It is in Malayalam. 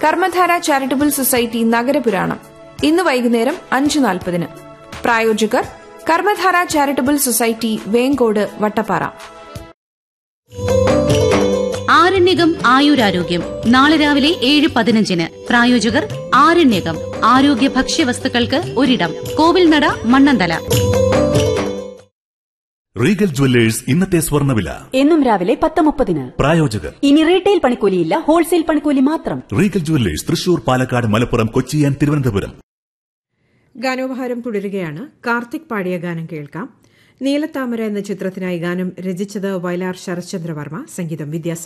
കർമ്മധാര ചാരിറ്റബിൾ സൊസൈറ്റി നഗരപുരാണം ഇന്ന് വൈകുന്നേരം അഞ്ച് നാൽപ്പതിന് പ്രായോജകർ കർമ്മധാര ചാരിറ്റബിൾ സൊസൈറ്റി വേങ്കോട് വട്ടപ്പാറ ആരണ്യകം ആയുരാരോഗ്യം നാളെ രാവിലെ ഏഴ് പതിനഞ്ചിന് പ്രായോജകർ ആരണ്യകം ആരോഗ്യ ഭക്ഷ്യവസ്തുക്കൾക്ക് ഒരിടം കോവിൽനട മണ്ണന്തല റീഗൽ ജുവല്ലേഴ്സ് ഇന്നത്തെ സ്വർണ്ണവില എന്നും രാവിലെ പത്ത് മുപ്പതിന് പ്രായോജകർ ഇനി റീറ്റെയിൽ പണിക്കൂലിയില്ല ഹോൾസെയിൽ പണിക്കൂലി മാത്രം Regal jewellers Thrissur Palakkad Malappuram Kochi and Thiruvananthapuram ഗാനോപഹാരം തുടരുകയാണ് കാർത്തിക് പാടിയ ഗാനം കേൾക്കാം നീലത്താമര എന്ന ചിത്രത്തിനായി ഗാനം രചിച്ചത് വയലാർ ശരത്ചന്ദ്രവർമ്മ സംഗീതം വിദ്യാസാഗർ